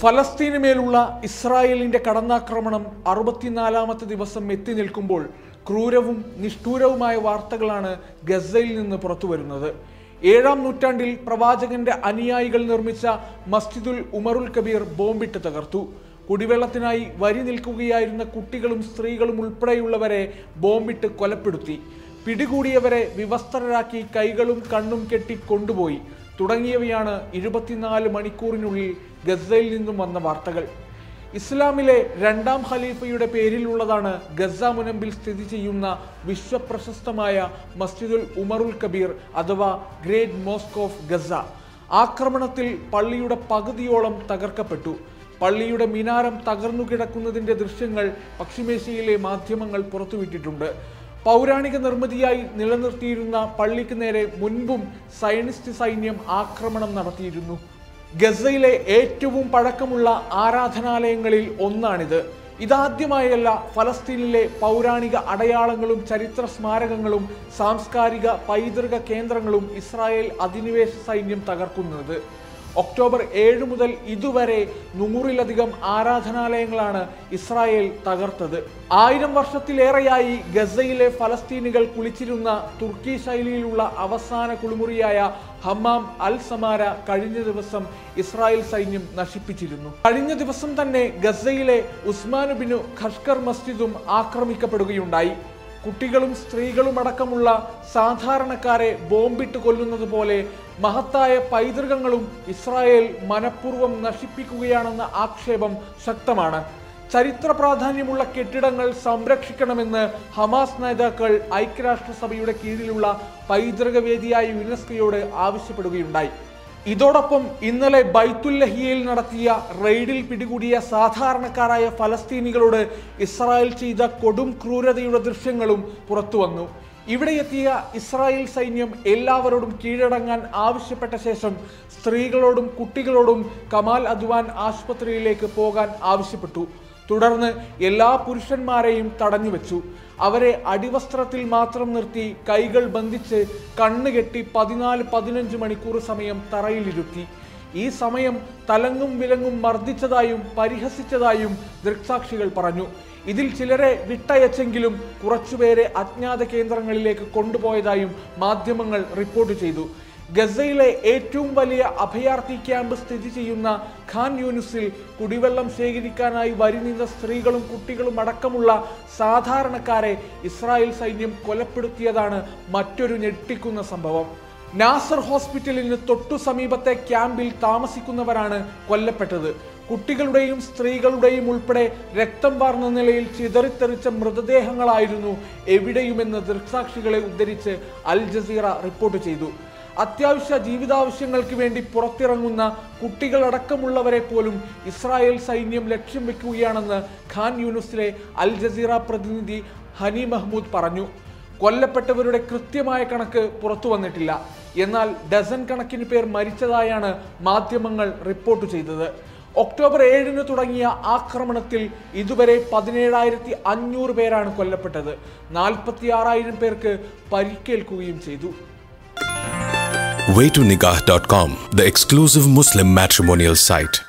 ഫലസ്തീന് മേലുള്ള ഇസ്രായേലിന്റെ കടന്നാക്രമണം അറുപത്തിനാലാമത്തെ ദിവസം എത്തി നിൽക്കുമ്പോൾ ക്രൂരവും നിഷ്ഠൂരവുമായ വാർത്തകളാണ് ഗസയിൽ നിന്ന് പുറത്തുവരുന്നത് ഏഴാം നൂറ്റാണ്ടിൽ പ്രവാചകന്റെ അനുയായികൾ നിർമ്മിച്ച മസ്ജിദുൽ ഉമറുൽ കബീർ ബോംബിട്ട് തകർത്തു കുടിവെള്ളത്തിനായി വരി നിൽക്കുകയായിരുന്ന കുട്ടികളും സ്ത്രീകളും ഉൾപ്പെടെയുള്ളവരെ ബോംബിട്ട് കൊലപ്പെടുത്തി പിടികൂടിയവരെ വിവസ്ത്രരാക്കി കൈകളും കണ്ണും കെട്ടി കൊണ്ടുപോയി തുടങ്ങിയവയാണ് ഇരുപത്തിനാല് മണിക്കൂറിനുള്ളിൽ ഗസയിൽ നിന്നും വന്ന വാർത്തകൾ ഇസ്ലാമിലെ രണ്ടാം ഖലീഫയുടെ പേരിലുള്ളതാണ് ഗസ മുനമ്പിൽ സ്ഥിതി ചെയ്യുന്ന വിശ്വപ്രശസ്തമായ മസ്ജിദുൽ ഉമറുൽ കബീർ അഥവാ ഗ്രേറ്റ് മോസ്ക് ഓഫ് ഗസ ആക്രമണത്തിൽ പള്ളിയുടെ പകുതിയോളം തകർക്കപ്പെട്ടു പള്ളിയുടെ മിനാരം തകർന്നു കിടക്കുന്നതിന്റെ ദൃശ്യങ്ങൾ പശ്ചിമേഷ്യയിലെ മാധ്യമങ്ങൾ പുറത്തുവിട്ടിട്ടുണ്ട് പൗരാണിക നിർമ്മിതിയായി നിലനിർത്തിയിരുന്ന പള്ളിക്ക് നേരെ മുൻപും സയനിസ്റ്റ് സൈന്യം ആക്രമണം നടത്തിയിരുന്നു ഗസയിലെ ഏറ്റവും പഴക്കമുള്ള ആരാധനാലയങ്ങളിൽ ഒന്നാണിത് ഇതാദ്യമായല്ല ഫലസ്തീനിലെ പൗരാണിക അടയാളങ്ങളും ചരിത്ര സ്മാരകങ്ങളും സാംസ്കാരിക പൈതൃക കേന്ദ്രങ്ങളും ഇസ്രായേൽ അധിനിവേശ സൈന്യം തകർക്കുന്നത് ഒക്ടോബർ ഏഴ് മുതൽ ഇതുവരെ നൂറിലധികം ആരാധനാലയങ്ങളാണ് ഇസ്രായേൽ തകർത്തത് ആയിരം വർഷത്തിലേറെയായി ഗസയിലെ ഫലസ്തീനികൾ കുളിച്ചിരുന്ന തുർക്കി ശൈലിയിലുള്ള അവസാന കുളിമുറിയായ ഹമ്മാം അൽ സമാര കഴിഞ്ഞ ദിവസം ഇസ്രായേൽ സൈന്യം നശിപ്പിച്ചിരുന്നു കഴിഞ്ഞ ദിവസം തന്നെ ഗസയിലെ ഉസ്മാനുബിനു ഖഷ്കർ മസ്ജിദും ആക്രമിക്കപ്പെടുകയുണ്ടായി കുട്ടികളും സ്ത്രീകളും അടക്കമുള്ള സാധാരണക്കാരെ ബോംബിട്ട് കൊല്ലുന്നത് പോലെ മഹത്തായ പൈതൃകങ്ങളും ഇസ്രായേൽ മനഃപൂർവ്വം നശിപ്പിക്കുകയാണെന്ന ആക്ഷേപം ശക്തമാണ് ചരിത്ര പ്രാധാന്യമുള്ള കെട്ടിടങ്ങൾ സംരക്ഷിക്കണമെന്ന് ഹമാസ് നേതാക്കൾ ഐക്യരാഷ്ട്രസഭയുടെ കീഴിലുള്ള പൈതൃക വേദിയായ യുനെസ്കോയോട് ആവശ്യപ്പെടുകയുണ്ടായി ഇതോടൊപ്പം ഇന്നലെ ബൈത്തുല്ലഹിയയിൽ നടത്തിയ റെയ്ഡിൽ പിടികൂടിയ സാധാരണക്കാരായ ഫലസ്തീനികളോട് ഇസ്രായേൽ ചെയ്ത കൊടും ക്രൂരതയുടെ ദൃശ്യങ്ങളും പുറത്തുവന്നു ഇവിടെ എത്തിയ ഇസ്രായേൽ സൈന്യം എല്ലാവരോടും കീഴടങ്ങാൻ ആവശ്യപ്പെട്ട ശേഷം സ്ത്രീകളോടും കുട്ടികളോടും കമാൽ അദ്വാൻ ആശുപത്രിയിലേക്ക് പോകാൻ ആവശ്യപ്പെട്ടു തുടർന്ന് എല്ലാ പുരുഷന്മാരെയും തടഞ്ഞുവെച്ചു അവരെ അടിവസ്ത്രത്തിൽ മാത്രം നിർത്തി കൈകൾ ബന്ധിച്ച് കണ്ണുകെട്ടി പതിനാല് പതിനഞ്ച് മണിക്കൂർ സമയം തറയിലിരുത്തി ഈ സമയം തലങ്ങും വിലങ്ങും മർദ്ദിച്ചതായും പരിഹസിച്ചതായും ദൃക്സാക്ഷികൾ പറഞ്ഞു ഇതിൽ ചിലരെ വിട്ടയച്ചെങ്കിലും കുറച്ചുപേരെ അജ്ഞാത കേന്ദ്രങ്ങളിലേക്ക് കൊണ്ടുപോയതായും മാധ്യമങ്ങൾ റിപ്പോർട്ട് ചെയ്തു ഗസയിലെ ഏറ്റവും വലിയ അഭയാർത്ഥി ക്യാമ്പ് സ്ഥിതി ചെയ്യുന്ന ഖാൻ യൂനിസിൽ കുടിവെള്ളം ശേഖരിക്കാനായി വരി നിന്ന സ്ത്രീകളും കുട്ടികളും അടക്കമുള്ള സാധാരണക്കാരെ ഇസ്രായേൽ സൈന്യം കൊലപ്പെടുത്തിയതാണ് മറ്റൊരു ഞെട്ടിക്കുന്ന സംഭവം നാസർ ഹോസ്പിറ്റലിന് തൊട്ടു സമീപത്തെ ക്യാമ്പിൽ താമസിക്കുന്നവരാണ് കൊല്ലപ്പെട്ടത് കുട്ടികളുടെയും സ്ത്രീകളുടെയും ഉൾപ്പെടെ രക്തം വാർന്ന നിലയിൽ ചിതറിത്തെറിച്ച മൃതദേഹങ്ങളായിരുന്നു എവിടെയുമെന്ന് ദൃക്സാക്ഷികളെ ഉദ്ധരിച്ച് അൽ ജസീറ റിപ്പോർട്ട് ചെയ്തു അത്യാവശ്യ ജീവിതാവശ്യങ്ങൾക്ക് വേണ്ടി പുറത്തിറങ്ങുന്ന കുട്ടികളടക്കമുള്ളവരെ പോലും ഇസ്രായേൽ സൈന്യം ലക്ഷ്യം വെക്കുകയാണെന്ന് ഖാൻ യൂനുസിലെ അൽ ജസീറ പ്രതിനിധി ഹനി മഹ്മൂദ് പറഞ്ഞു കൊല്ലപ്പെട്ടവരുടെ കൃത്യമായ കണക്ക് പുറത്തു വന്നിട്ടില്ല എന്നാൽ ഡസൻ കണക്കിന് പേർ മരിച്ചതായാണ് മാധ്യമങ്ങൾ റിപ്പോർട്ട് ചെയ്തത് ഒക്ടോബർ ഏഴിന് തുടങ്ങിയ ആക്രമണത്തിൽ ഇതുവരെ പതിനേഴായിരത്തി അഞ്ഞൂറ് പേരാണ് കൊല്ലപ്പെട്ടത് നാൽപ്പത്തി ആറായിരം പേർക്ക് പരിക്കേൽക്കുകയും ചെയ്തു waytonikah.com, the exclusive Muslim matrimonial site.